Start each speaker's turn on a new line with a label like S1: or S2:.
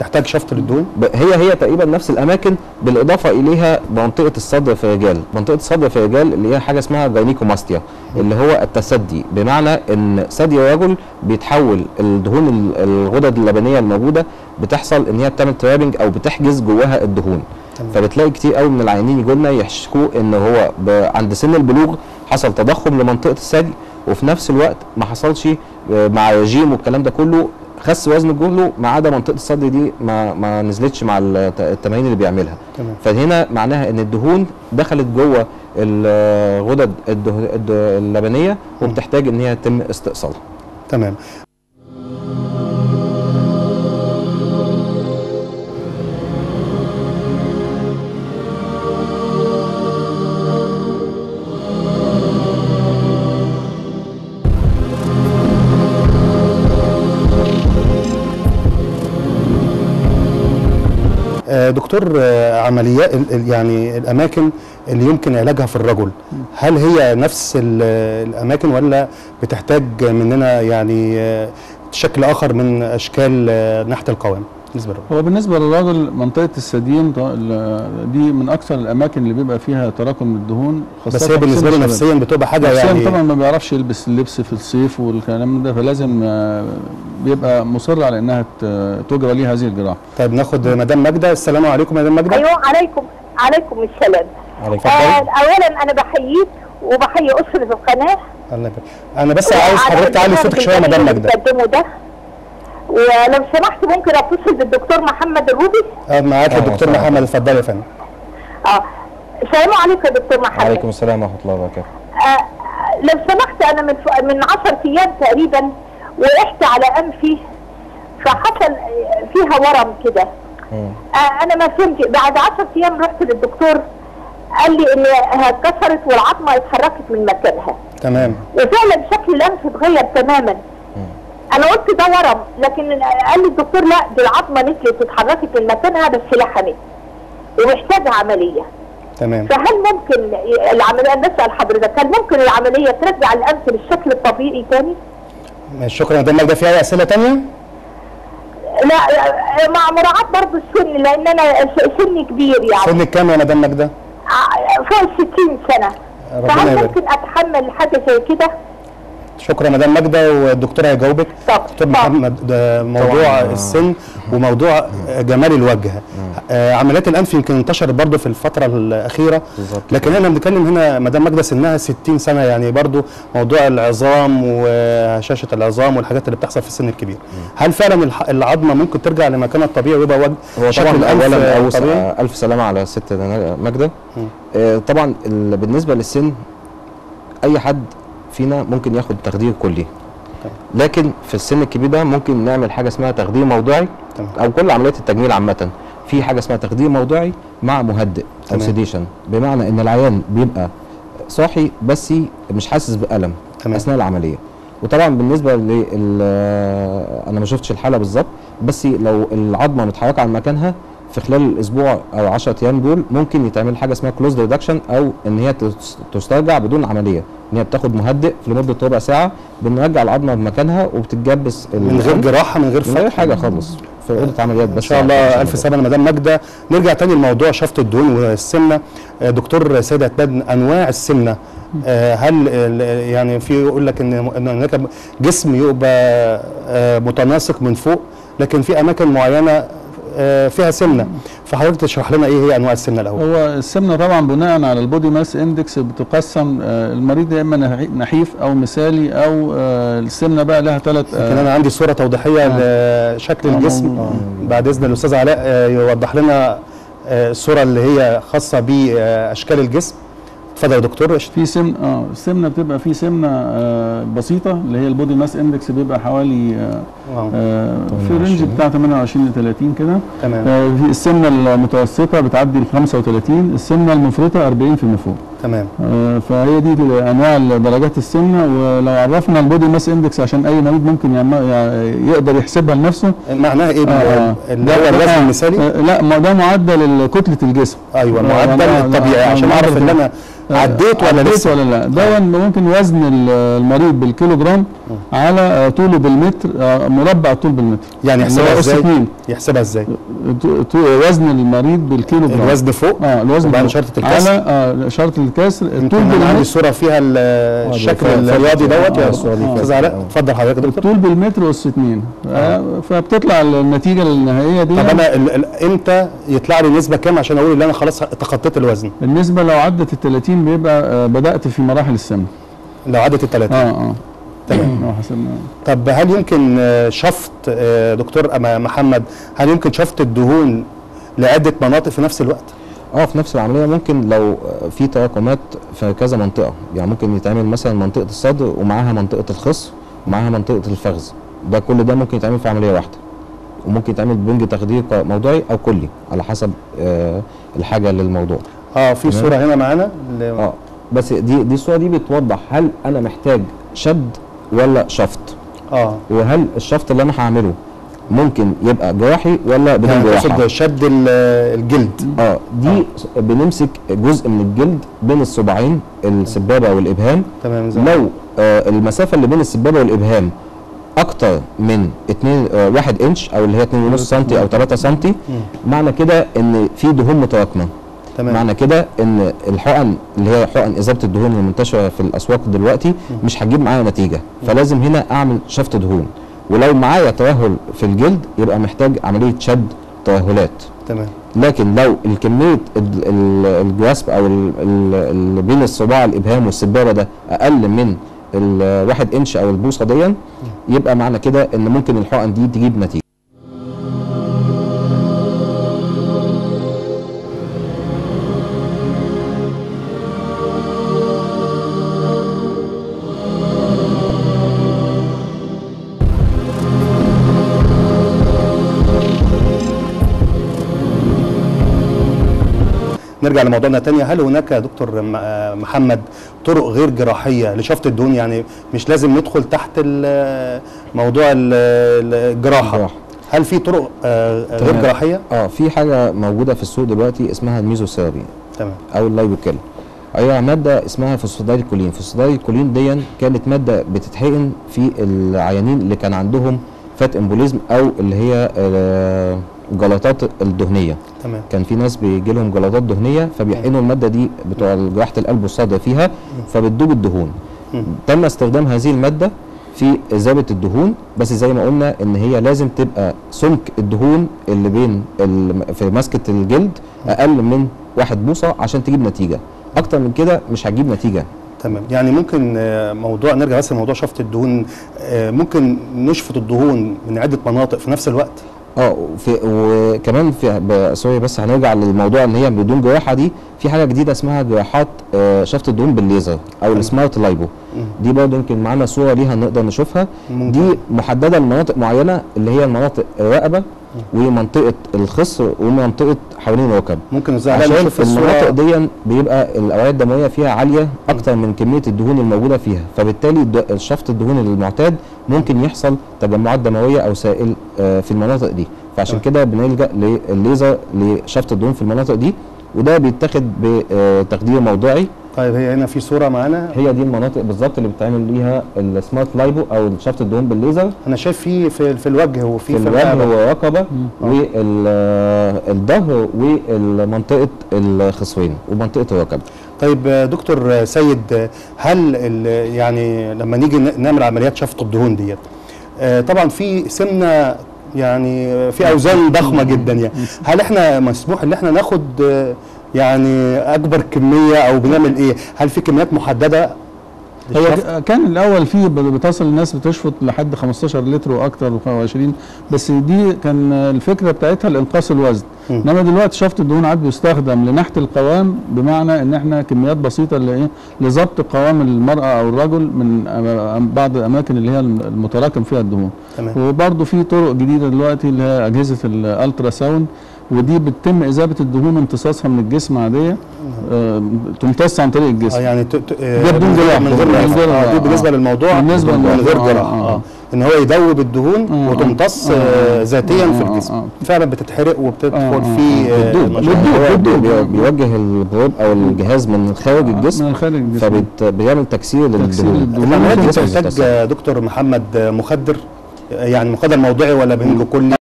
S1: تحتاج شفط للدهون
S2: ب- هي هي تقريبا نفس الاماكن بالاضافه اليها منطقه الصدر في الرجال منطقه الصدر في الرجال اللي هي حاجه اسمها جاينيكوماستيا اللي هو التسدي بمعنى ان ثدي الرجل بيتحول الدهون ال- الغدد اللبنيه الموجوده بتحصل ان هي بتعمل ترابنج او بتحجز جواها الدهون
S1: تمام.
S2: فبتلاقي كتير قوي من العيانين يجوا لنا يحشكوا ان هو ب- عند سن البلوغ حصل تضخم لمنطقه الثدي وفي نفس الوقت ما حصلش آه، مع رجيم والكلام ده كله خس وزن كله ما عدا منطقه الصدر دي ما ما نزلتش مع الت- التمارين اللي بيعملها
S1: تمام
S2: فهنا معناها ان الدهون دخلت جوه الغدد الده- الد- اللبنيه وبتحتاج ان هي يتم استئصالها
S1: تمام آه، دكتور آه، عمليات ال- ال- يعني الاماكن اللي يمكن علاجها في الرجل هل هي نفس ال- الاماكن ولا بتحتاج مننا يعني آه، شكل اخر من اشكال آه، نحت القوام بالنسبه للرجل
S3: هو بالنسبه للراجل منطقه الثديين ط- ال- دي من اكثر الاماكن اللي بيبقى فيها تراكم الدهون خاصه
S1: بس هي
S3: في
S1: بالنسبه
S3: سن
S1: له
S3: الشباب.
S1: نفسيا بتبقى حاجه
S3: نفسياً
S1: يعني
S3: طبعا ما بيعرفش يلبس اللبس في الصيف والكلام ده فلازم آه، بيبقى مصر على انها ت- تجرى ليه هذه الجراحه
S1: طيب ناخد مدام ماجده السلام عليكم مدام ماجده
S4: ايوه عليكم عليكم السلام
S1: عليكم
S4: آه
S1: السلام
S4: اولا انا بحييك وبحيي اسره القناه
S1: الله يبارك. انا بس عاوز
S4: وعلى
S1: حضرتك تعلي
S4: البرنامج
S1: صوتك شويه يا
S4: الجميل
S1: مدام
S4: اللي
S1: ماجده
S4: بتقدمه ده ولو سمحت ممكن اتصل بالدكتور محمد الروبي
S1: آه، معاك
S2: آه،
S1: الدكتور
S2: طبعاً.
S1: محمد اتفضل يا فندم
S4: اه السلام عليكم يا دكتور محمد
S2: وعليكم السلام ورحمه الله وبركاته
S4: آه لو سمحت انا من ف... من 10 ايام تقريبا وقعت على انفي فحصل آه، فيها ورم كده
S2: مم.
S4: آه انا ما فهمت بعد 10 ايام رحت للدكتور قال لي انها اتكسرت والعظمه اتحركت من مكانها
S1: تمام
S4: وفعلا شكل الانف اتغير تماما انا قلت ده ورم لكن قال لي الدكتور لا دي العظمه نزلت واتحركت من مكانها بس لحمت ومحتاجه عمليه
S1: تمام
S4: فهل ممكن العمليه نسال حضرتك هل ممكن العمليه ترجع الانف للشكل الطبيعي تاني؟
S1: ماشي، شكرا يا مدام ماجده في اي اسئله ثانيه
S4: لا مع مراعاه برضه السن لان انا سني كبير يعني
S1: سنك كام يا مدام ماجده
S4: ع- فوق ال 60 سنه
S1: ربنا
S4: فهل
S1: يبارك.
S4: ممكن اتحمل حاجه زي كده؟
S1: شكرا يا مدام ماجده والدكتور هيجاوبك
S4: طب
S1: دكتور
S4: طب.
S1: محمد ده موضوع
S2: طبعاً.
S1: السن وموضوع جمال الوجه آه عمليات الانف يمكن انتشرت برضه في الفتره الاخيره
S2: بالظبط.
S1: لكن احنا بنتكلم هنا مدام ماجده سنها 60 سنه يعني برضه موضوع العظام وهشاشه العظام والحاجات اللي بتحصل في السن الكبير هل فعلا الح- العظمه ممكن ترجع لمكانها الطبيعي ويبقى وجه
S2: هو
S1: شكل
S2: طبعا
S1: الانف
S2: اولا أول
S1: طبيعي
S2: آه، الف سلامه على الست ماجده
S1: مم.
S2: آه، طبعا ال- بالنسبه للسن اي حد فينا ممكن ياخد تخدير كلي لكن في السن الكبير ده ممكن نعمل حاجه اسمها تخدير موضعي
S1: تمام.
S2: او كل عمليات التجميل عامه في حاجه اسمها تخدير موضعي مع مهدئ او
S1: تمام.
S2: سيديشن بمعنى ان العيان بيبقى صاحي بس مش حاسس بالم
S1: تمام.
S2: اثناء العمليه وطبعا بالنسبه لل انا ما شفتش الحاله بالظبط بس لو العظمه متحركه عن مكانها في خلال الاسبوع او 10 ايام دول ممكن يتعمل حاجه اسمها كلوز ريدكشن او ان هي تس- تسترجع بدون عمليه ان هي بتاخد مهدئ في لمده ربع ساعه بنرجع العظمه بمكانها وبتتجبس
S1: من غير
S2: الأنف
S1: جراحه من غير
S2: من غير
S1: فتح
S2: حاجه خالص في اوضه عمليات بس
S1: ان شاء
S2: يعني
S1: الله
S2: عشان
S1: الف
S2: كده.
S1: سلامه مدام ماجده نرجع تاني لموضوع شفط الدهون والسمنه آه، دكتور سيد عتماد انواع السمنه آه، هل ال- يعني في يقول لك ان ان هناك جسم يبقى آه، متناسق من فوق لكن في اماكن معينه آه، فيها سمنه فحضرتك تشرح لنا ايه هي انواع السمنه الاول
S3: هو السمنه طبعا بناء على البودي ماس اندكس بتقسم آه، المريض يا اما نحي- نحيف او مثالي او آه، السمنه بقى لها ثلاث
S1: لكن انا عندي صوره توضيحيه لشكل
S3: آه،
S1: الجسم
S3: موجود.
S1: بعد اذن الاستاذ علاء آه، يوضح لنا آه، الصوره اللي هي خاصه باشكال الجسم اتفضل يا دكتور
S3: في سمن اه السمنه بتبقى في سمنه آه بسيطه اللي هي البودي ماس اندكس بيبقى حوالي آه
S1: آه،
S3: آه في رينج بتاع 28 ل 30 كده
S1: تمام
S3: آه في السمنه المتوسطه بتعدي ال 35 السمنه المفرطه 40 فيما فوق
S1: تمام
S3: آه، فهي دي انواع درجات السمنه ولو عرفنا البودي ماس اندكس عشان اي مريض ممكن يعم- يع- يقدر يحسبها لنفسه
S1: معناها ايه
S3: آه، آه.
S1: اللي
S3: ده-
S1: هو
S3: ده-
S1: الوزن
S3: آه،
S1: المثالي
S3: آه، لا ما ده معدل كتله الجسم
S1: ايوه
S3: آه،
S1: معدل
S3: آه،
S1: الطبيعي
S3: آه،
S1: عشان
S3: معدل
S1: اعرف ان انا عديت ولا
S3: عديت
S1: لسه
S3: ولا لا ده ممكن وزن ال- المريض بالكيلو جرام على آه، طوله بالمتر آه، مربع الطول بالمتر
S1: يعني
S3: اللي هو
S1: يحسبها
S3: أس
S1: ازاي
S3: اتنين.
S1: يحسبها ازاي
S3: ط- ط- وزن المريض بالكيلو جرام
S1: الوزن فوق
S3: اه الوزن
S1: وبعد
S3: فوق.
S1: شرطة الكسر؟
S3: على اه شرطة الكسر الطول
S1: يمكن انا عندي
S3: بالمتر
S1: صوره فيها ال- الشكل
S2: اتفضل.
S1: الرياضي دوت
S2: آه،
S1: يا
S2: الصورة دي
S1: استاذ
S2: فاتت.
S1: علاء
S2: آه.
S1: اتفضل حضرتك يا دكتور
S3: الطول بالمتر والس اتنين آه. فبتطلع النتيجة النهائية دي
S1: طب انا ال- ال- امتى يطلع لي نسبه كام عشان اقول ان انا خلاص تخطيت الوزن
S3: بالنسبة لو عدت ال 30 بيبقى آه بدأت في مراحل السمنة
S1: لو عدت الثلاثه
S3: اه اه تمام لو حسبنا
S1: طب هل يمكن آه، شفط آه، دكتور أما- محمد هل يمكن شفط الدهون لعده مناطق في نفس الوقت
S2: اه في نفس العمليه ممكن لو آه، في تراكمات في كذا منطقه يعني ممكن يتعمل مثلا منطقه الصدر ومعاها منطقه الخصر ومعاها منطقه الفخذ ده كل ده ممكن يتعمل في عمليه واحده وممكن يتعمل بنج تخدير ق- موضعي او كلي على حسب آه الحاجه للموضوع
S1: اه في
S2: تمام.
S1: صوره هنا معانا ل-
S2: اه بس دي دي الصوره دي بتوضح هل انا محتاج شد ولا شفط
S1: اه
S2: وهل الشفط اللي انا هعمله ممكن يبقى جراحي ولا بدون
S1: يعني
S2: جراحه
S1: تقصد شد ال- الجلد
S2: اه دي بنمسك جزء من الجلد بين الصباعين السبابه والابهام
S1: تمام زي
S2: لو آه المسافه اللي بين السبابه والابهام اكتر من 2 آه 1 انش او اللي هي 2.5 سم او 3 سم معنى كده ان في دهون متراكمه
S1: تمام
S2: معنى كده ان الحقن اللي هي حقن اذابه الدهون المنتشره في الاسواق دلوقتي مش هتجيب معايا نتيجه فلازم هنا اعمل شفط دهون ولو معايا ترهل في الجلد يبقى محتاج عمليه شد ترهلات
S1: تمام
S2: لكن لو الكميه ال- ال- الجراسب او ال- ال- اللي بين الصباع الابهام والسبابه ده اقل من الواحد انش او البوصه دي يبقى معنى كده ان ممكن الحقن دي تجيب نتيجه
S1: نرجع لموضوعنا تاني هل هناك يا دكتور م- آه محمد طرق غير جراحيه لشفط الدهون يعني مش لازم ندخل تحت ال- موضوع ال- ال- الجراحه
S2: الجراحة.
S1: هل في طرق آه، غير
S2: تمام.
S1: جراحيه
S2: اه في حاجه موجوده في السوق دلوقتي اسمها الميزوثيرابي
S1: تمام
S2: او اللايبوكيل هي ماده اسمها فوسفودايل كولين فوسفودايل كولين دي كانت ماده بتتحقن في العيانين اللي كان عندهم فات امبوليزم او اللي هي آه، جلطات الدهنيه
S1: تمام
S2: كان في ناس بيجي لهم جلطات دهنيه فبيحقنوا الماده دي بتوع جراحه القلب والصدر فيها فبتدوب الدهون
S1: مم.
S2: تم استخدام هذه الماده في اذابه الدهون بس زي ما قلنا ان هي لازم تبقى سمك الدهون اللي بين ال- في مسكه الجلد اقل من واحد بوصه عشان تجيب نتيجه اكتر من كده مش هتجيب نتيجه
S1: تمام يعني ممكن آه، موضوع نرجع بس لموضوع شفط الدهون آه، ممكن نشفط الدهون من عده مناطق في نفس الوقت
S2: اه وفي وكمان في ب- سوري بس هنرجع للموضوع ان هي بدون جراحه دي في حاجه جديده اسمها جراحات آه، شفط الدهون بالليزر او السمارت لايبو دي برضه يمكن معانا صوره ليها نقدر نشوفها
S1: ممكن.
S2: دي محدده لمناطق معينه اللي هي المناطق الرقبه ومنطقه الخصر ومنطقه حوالين الركب
S1: ممكن نزعل
S2: عشان
S1: نشوف
S2: المناطق
S1: الصوره
S2: دي بيبقى الاوعيه الدمويه فيها عاليه اكتر من كميه الدهون الموجوده فيها فبالتالي الد- شفط الدهون المعتاد ممكن يحصل تجمعات دمويه او سائل آه، في المناطق دي فعشان
S1: تمام.
S2: كده بنلجا للليزر لشفط الدهون في المناطق دي وده بيتاخد بتخدير موضعي
S1: طيب هي هنا في صوره معانا
S2: هي دي المناطق بالظبط اللي بتتعمل ليها السمارت لايبو او شفط الدهون بالليزر
S1: انا شايف في في, في الوجه وفي
S2: في
S1: في
S2: الوجه
S1: الرقبه
S2: والرقبه والظهر ومنطقه الخصرين ومنطقه الركب
S1: طيب آه، دكتور آه، سيد آه، هل ال- يعني لما نيجي ن- نعمل عمليات شفط الدهون ديت آه، طبعا في سمنه يعني آه، في اوزان ضخمه جدا يعني هل احنا مسموح ان احنا ناخد آه، يعني اكبر كميه او بنعمل ايه هل في كميات محدده
S3: هو
S1: للشفط؟
S3: ك- كان الاول في ب- بتصل الناس بتشفط لحد 15 لتر واكتر و20 بس دي كان الفكره بتاعتها لانقاص الوزن
S1: مم.
S3: انما دلوقتي شفط الدهون عاد بيستخدم لنحت القوام بمعنى ان احنا كميات بسيطه لايه لضبط قوام المراه او الرجل من أم- بعض الاماكن اللي هي المتراكم فيها الدهون
S1: تمام
S3: وبرضه في طرق جديده دلوقتي اللي هي اجهزه الالترا ساوند ودي بتتم اذابه الدهون امتصاصها من الجسم عاديه آه، تمتص عن طريق
S1: اه
S3: الجسم
S1: يعني ت- ت- آه،
S3: ده بدون
S1: من غير-
S3: جراحة.
S1: من غير
S3: من
S1: جراحة.
S3: غير-
S1: آه، دي
S3: آه.
S1: بالنسبه للموضوع
S3: بالنسبة
S1: من
S3: للموضوع،
S1: غير
S3: آه،
S1: جراحه
S3: آه.
S1: اه ان هو يذوب الدهون
S3: آه،
S1: وتمتص
S3: آه،
S1: آه،
S3: آه،
S1: ذاتيا
S3: آه،
S1: في
S3: آه،
S1: الجسم
S3: آه.
S1: فعلا بتتحرق وبتدخل
S3: آه، آه،
S1: في
S3: آه.
S1: آه،
S3: بتدوب.
S1: نشاط.
S3: بتدوب.
S2: هو
S3: بتدوب.
S2: بي- بيوجه البروب او الجهاز من خارج الجسم
S3: من خارج الجسم
S2: فبيعمل تكسير
S3: تكسير
S2: للدهون
S3: للدهون.
S1: العمليات دي
S3: ممكن
S1: بتحتاج
S2: تكسر.
S1: آه، دكتور محمد آه، مخدر آه، يعني مخدر موضعي ولا بنج كلي